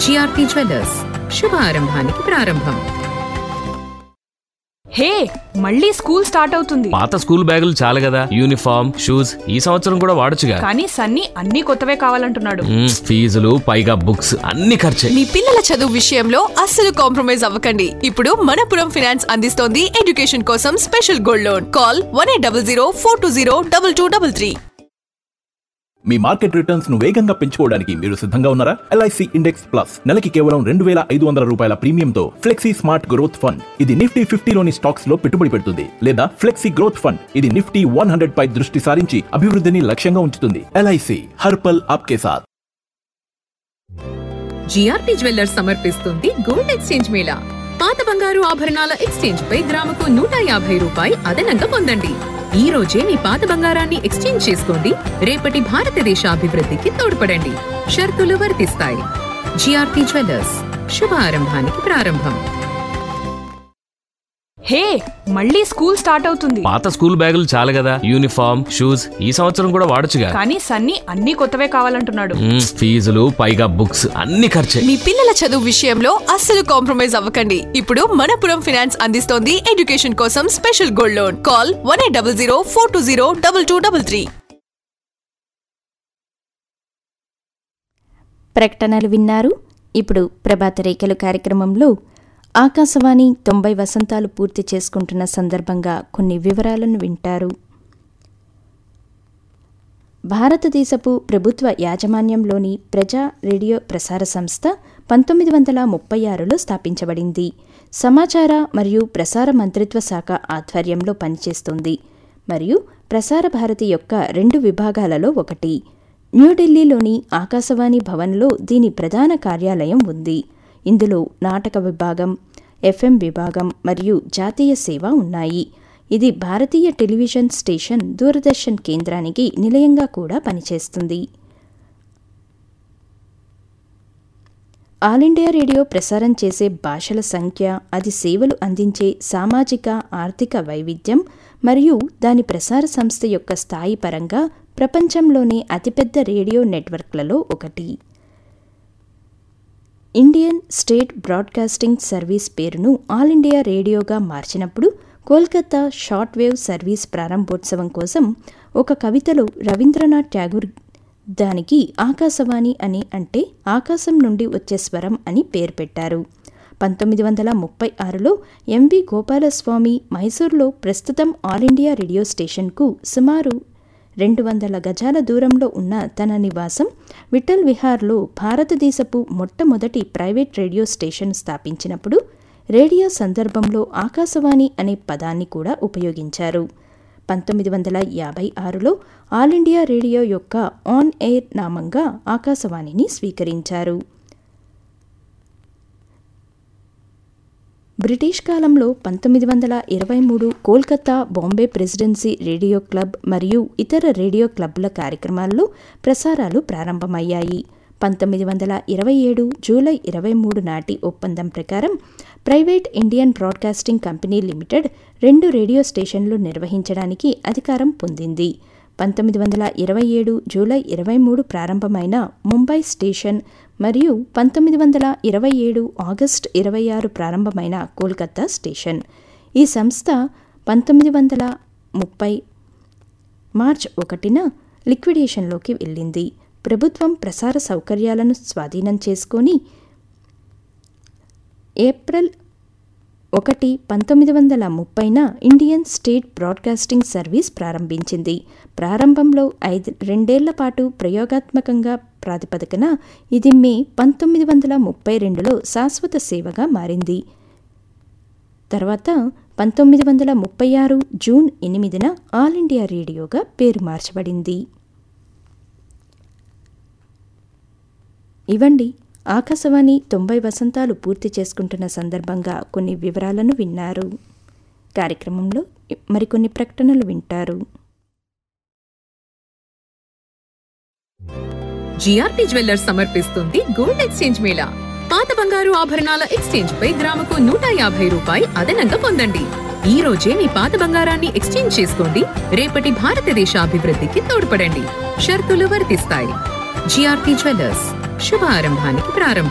GRT jewellers శుభారంభానికి ప్రారంభం హే మళ్ళీ స్కూల్ స్టార్ట్ అవుతుంది పాత స్కూల్ బ్యాగులు చాలు కదా యూనిఫామ్ షూస్ ఈ సంవత్సరం కూడా వాడొచ్చుగా కానీ సన్నీ అన్ని కొత్తవే కావాలంటున్నాడు మ్మ్, ఫీజులు పైగా బుక్స్ అన్ని ఖర్చే మీ పిల్లల చదువు విషయంలో అస్సలు కాంప్రమైజ్ అవ్వకండి ఇప్పుడు మనపురం ఫినాన్స్ అందిస్తోంది ఎడ్యుకేషన్ కోసం special gold loan call one eight double zero four two zero double two double three మీ మార్కెట్ రిటర్న్స్ ను వేగంగా పెంచుకోవడానికి మీరు సిద్ధంగా ఉన్నారా ఎల్ఐసి ఇండెక్స్ ప్లస్ నెలకి కేవలం రెండు వేల ఐదు వందల రూపాయల ప్రీమియంతో ఫ్లెక్సీ స్మార్ట్ గ్రోత్ ఫండ్ ఇది నిఫ్టీ ఫిఫ్టీలోని స్టాక్స్ లో పెట్టుబడి పెడుతుంది లేదా ఫ్లెక్సీ గ్రోత్ ఫండ్ ఇది నిఫ్టీ వన్ హండ్రెడ్ పై దృష్టి సారించి అభివృద్ధిని లక్ష్యంగా ఉంచుతుంది ఎల్ఐసి హర్పల్ ఆప్కే సాథ్ జిఆర్టీ జ్యువెల్లర్స్ సమర్పిస్తుంది గోల్డ్ ఎక్స్చేంజ్ మేళా పాత బంగారు ఆభరణాల ఎక్స్చేంజ్ పై గ్రాముకు నూట యాభై రూపాయి అదనంగా పొందండి ఈ రోజే మీ పాత బంగారాన్ని ఎక్స్చేంజ్ చేసుకోండి రేపటి భారతదేశ అభివృద్ధికి తోడ్పడండి షరతులు వర్తిస్తాయి జిఆర్టీ జ్యువెల్లర్స్ శుభారంభానికి ప్రారంభం హే మళ్ళీ స్కూల్ స్టార్ట్ అవుతుంది పాత స్కూల్ బ్యాగులు చాలు కదా యూనిఫామ్ షూస్ ఈ సంవత్సరం కూడా వాడొచ్చుగా కానీ సన్నీ అన్ని కొత్తవే కావాలంటున్నాడు మ్మ్, ఫీజులు పైగా బుక్స్ అన్ని ఖర్చే మీ పిల్లల చదువు విషయంలో అస్సలు కాంప్రమైజ్ అవ్వకండి ఇప్పుడు మనపురం ఫినాన్స్ అందిస్తోంది ఎడ్యుకేషన్ కోసం special gold loan call one eight double zero four two zero double two double three ప్రకటనలు విన్నారు ఇప్పుడు ప్రభాత రేఖలు కార్యక్రమంలో ఆకాశవాణి తొంభై వసంతాలు పూర్తి చేసుకుంటున్న సందర్భంగా కొన్ని వివరాలను వింటారు భారతదేశపు ప్రభుత్వ యాజమాన్యంలోని ప్రజా రేడియో ప్రసార సంస్థ పంతొమ్మిది వందల ముప్పై ఆరులో స్థాపించబడింది సమాచార మరియు ప్రసార మంత్రిత్వ శాఖ ఆధ్వర్యంలో పనిచేస్తుంది మరియు ప్రసార భారతి యొక్క రెండు విభాగాలలో ఒకటి న్యూఢిల్లీలోని ఆకాశవాణి భవన్లో దీని ప్రధాన కార్యాలయం ఉంది ఇందులో నాటక విభాగం ఎఫ్ఎం విభాగం మరియు జాతీయ సేవ ఉన్నాయి ఇది భారతీయ టెలివిజన్ స్టేషన్ దూరదర్శన్ కేంద్రానికి నిలయంగా కూడా పనిచేస్తుంది ఆల్ ఇండియా రేడియో ప్రసారం చేసే భాషల సంఖ్య అది సేవలు అందించే సామాజిక ఆర్థిక వైవిధ్యం మరియు దాని ప్రసార సంస్థ యొక్క స్థాయి పరంగా ప్రపంచంలోనే అతిపెద్ద రేడియో నెట్వర్క్లలో ఒకటి ఇండియన్ స్టేట్ బ్రాడ్కాస్టింగ్ సర్వీస్ పేరును ఆల్ ఇండియా రేడియోగా మార్చినప్పుడు కోల్కతా షార్ట్ వేవ్ సర్వీస్ ప్రారంభోత్సవం కోసం ఒక కవితలో రవీంద్రనాథ్ ఠాగూర్ దానికి ఆకాశవాణి అని అంటే ఆకాశం నుండి వచ్చే స్వరం అని పేరు పెట్టారు పంతొమ్మిది వందల ముప్పై ఆరులో ఎంవి గోపాలస్వామి మైసూర్లో ప్రస్తుతం ఆల్ ఇండియా రేడియో స్టేషన్కు సుమారు రెండు వందల గజాల దూరంలో ఉన్న తన నివాసం విఠల్ విహార్లో భారతదేశపు మొట్టమొదటి ప్రైవేట్ రేడియో స్టేషన్ స్థాపించినప్పుడు రేడియో సందర్భంలో ఆకాశవాణి అనే పదాన్ని కూడా ఉపయోగించారు పంతొమ్మిది వందల యాభై ఆరులో ఆల్ ఇండియా రేడియో యొక్క ఆన్ ఎయిర్ నామంగా ఆకాశవాణిని స్వీకరించారు బ్రిటిష్ కాలంలో పంతొమ్మిది వందల ఇరవై మూడు Kolkata Bombay Presidency radio club మరియు ఇతర రేడియో క్లబ్ల కార్యక్రమాల్లో ప్రసారాలు ప్రారంభమయ్యాయి పంతొమ్మిది వందల ఇరవై ఏడు జూలై ఇరవై మూడు నాటి ఒప్పందం ప్రకారం private Indian broadcasting company limited రెండు రేడియో స్టేషన్లు నిర్వహించడానికి అధికారం పొందింది పంతొమ్మిది వందల ఇరవై ఏడు జూలై ఇరవై మూడు ప్రారంభమైన ముంబై స్టేషన్ మరియు పంతొమ్మిది వందల ఇరవై ఏడు ఆగస్టు ఇరవై ఆరు ప్రారంభమైన కోల్కతా స్టేషన్ ఈ సంస్థ పంతొమ్మిది వందల ముప్పై మార్చ్ ఒకటిన లిక్విడేషన్లోకి వెళ్ళింది ప్రభుత్వం ప్రసార సౌకర్యాలను స్వాధీనం చేసుకొని ఏప్రిల్ ఒకటి పంతొమ్మిది వందల ముప్పైన ఇండియన్ స్టేట్ బ్రాడ్కాస్టింగ్ సర్వీస్ ప్రారంభించింది ప్రారంభంలో ఐదు రెండేళ్ల పాటు ప్రయోగాత్మకంగా ప్రాతిపదికన ఇది మే పంతొమ్మిది వందల ముప్పై రెండులో శాశ్వత సేవగా మారింది తర్వాత పంతొమ్మిది వందల ముప్పై ఆరు జూన్ ఎనిమిదిన ఆల్ ఇండియా రేడియోగా పేరు మార్చబడింది ఇవండి ఆకాశవాణి తొంభై వసంతాలు పూర్తి చేసుకుంటున్న సందర్భంగా కొన్ని వివరాలను విన్నారు కార్యక్రమంలో మరికొన్ని ప్రకటనలు వింటారు జిఆర్టీ జ్యువెల్లర్స్ సమర్పిస్తుంది గోల్డ్ ఎక్స్చేంజ్ మేళా పాత బంగారు ఆభరణాల ఎక్స్చేంజ్ పై గ్రాముకు నూట యాభై రూపాయి అదనంగా పొందండి ఈ రోజే మీ పాత బంగారాన్ని ఎక్స్చేంజ్ చేసుకోండి రేపటి భారతదేశ అభివృద్ధికి తోడ్పడండి షరతులు వర్తిస్తాయి జిఆర్టీ జ్యువెల్లర్స్ శుభారంభానికి ప్రారంభం